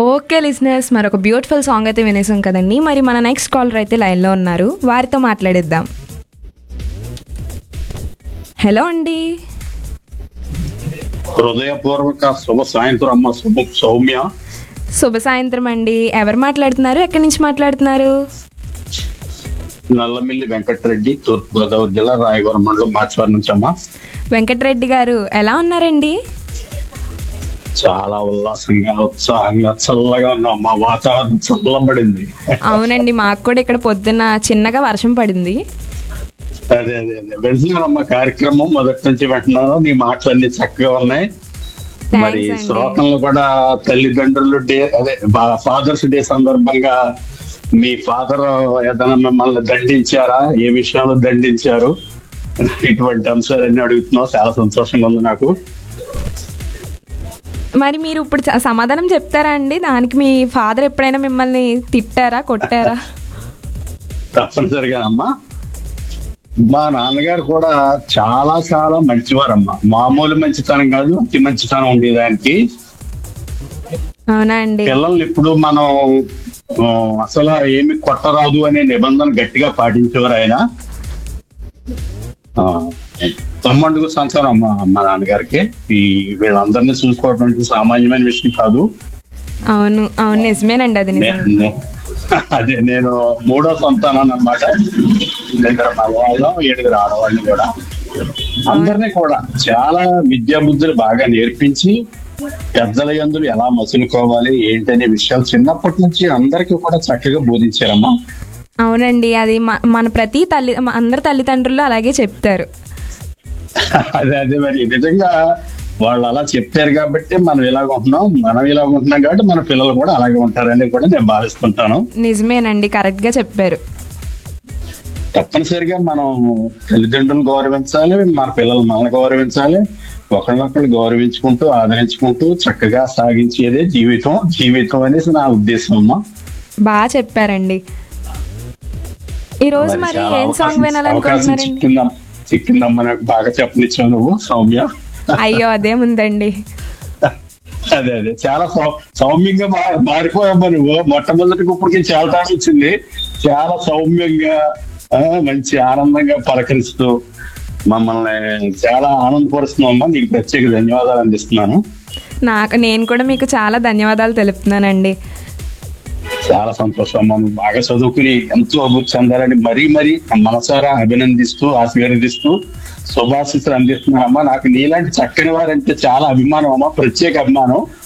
okay listeners మరి ఒక beautiful song అయితే వినేసాం కదండి మరి మన నెక్స్ట్ కాలర్ అయితే లైన్లో ఉన్నారు వారితో మాట్లాడిద్దాం హలో అండి హృదయపూర్వక శుభ సాయంత్రం అమ్మ శుభ సౌమ్య శుభ సాయంత్రం అండి ఎవరు మాట్లాడుతున్నారు ఎక్కడి నుంచి మాట్లాడుతున్నారు నల్లమిల్లి వెంకటరెడ్డి తూర్పుగోదావరి జిల్లా రాయవరం మండలం మాచవరం నుంచి అమ్మ వెంకటరెడ్డి గారు ఎలా ఉన్నారండి చాలా ఉల్లాసంగా ఉత్సాహంగా చల్లగా ఉన్నాం మా వాతావరణం చల్లబడింది అవునండి మాకు కూడా ఇక్కడ పొద్దున్న చిన్నగా వర్షం పడింది అదే అదే అదే వెళ్తున్నానమ్మ కార్యక్రమం మొదటి నుంచి వింటున్నాను నీ మాటలన్నీ చక్కగా ఉన్నాయి మరి థ్యాంక్స్ అండి శ్రోతలను కూడా తల్లిదండ్రులు డే అదే ఫాదర్స్ డే సందర్భంగా మీ ఫాదర్ ఏదైనా మిమ్మల్ని దండించారా ఏ విషయంలో దండించారు ఇటువంటి అంశాలన్నీ అడుగుతున్నావు చాలా సంతోషంగా ఉంది నాకు మరి మీరు ఇప్పుడు చ- సమాధానం చెప్తారా అండి దానికి మీ ఫాదర్ ఎప్పుడైనా మిమ్మల్ని తిట్టారా కొట్టారా తప్పనిసరిగా అమ్మా మా నాన్నగారు కూడా చాలా చాలా మంచివారమ్మా మామూలు మంచితనం కాదు అతి మంచితనం ఉండేదానికి అవునా అండి పిల్లల్ని ఇప్పుడు మనం ఆ, అసలు ఏమి కొట్టరాదు అనే నిబంధన గట్టిగా పాటించేవారు ఆయన ఆ, తమ్ముడుకు సంతానం అమ్మ మా నాన్నగారికి ఈ వీళ్ళందరినీ చూసుకోవడం అంటే సామాన్యమైన విషయం కాదు అవును అవును నిజమేనండి అది నిజం నే- నే- అదే నేను మూడో సంతానం అన్నమాట ఇద్దరు మగవాళ్ళం ఏడుగురు ఆడవాళ్ళని కూడా అందరినీ కూడా చాలా విద్యా బుద్ధులు బాగా నేర్పించి పెద్దల యందులు ఎలా మసులుకోవాలి ఏంటనే విషయాలు చిన్నప్పటి నుంచి అందరికీ కూడా చక్కగా బోధించారమ్మా అవునండి అది మ- మన ప్రతి తల్లి మ- అందరి తల్లిదండ్రులు అలాగే చెప్తారు అదే అదే మరి నిజంగా వాళ్ళు అలా చెప్తారు కాబట్టి మనం ఇలాగ ఉంటున్నాం మనం ఇలాగ ఉంటున్నాం కాబట్టి మన పిల్లలు కూడా అలాగే ఉంటారని కూడా నేను భావిస్తుంటాను నిజమేనండి కరెక్ట్ గా చెప్పారు తప్పనిసరిగా మనం తల్లిదండ్రులను గౌరవించాలి మన పిల్లలు మనల్ని గౌరవించాలి ఒకరినొకరు గౌరవించుకుంటూ ఆదరించుకుంటూ చక్కగా సాగించేదే జీవితం జీవితం అనేసి నా ఉద్దేశం అమ్మా బాగా చెప్పారండి ఈ రోజు మరి మరి చాలా ఏం అవకాశం- సాంగ్ అవకాశం వినాలనుకుంటున్నారండి చిక్కిందమ్మ చిక్కిందమ్మ నాకు బాగా చెప్పనిచ్చావు నువ్వు సౌమ్య అయ్యో అదేముందండి అదే అదే చాలా సౌ- సౌమ్యంగా మా- మారిపోయామ్మా నువ్వు మొట్టమొదటి ఇప్పటికి చాలా టైం వచ్చింది చాలా సౌమ్యంగా ఆ, మంచి ఆనందంగా పలకరిస్తూ మమ్మల్ని చాలా ఆనందపరుస్తున్నామ్మా నీకు ప్రత్యేక ధన్యవాదాలు అందిస్తున్నాను నాకు నేను కూడా మీకు చాలా ధన్యవాదాలు తెలుపుతున్నానండి చాలా సంతోషం అమ్మా నువ్వు బాగా చదువుకుని ఎంతో అభివృద్ధి చెందాలని మరీ మరీ మనసారా అభినందిస్తూ ఆశీర్వదిస్తూ శుభాశిస్సులు అందిస్తున్నానమ్మా నాకు నీలాంటి చక్కని వారంటే చాలా అభిమానం అమ్మా ప్రత్యేక అభిమానం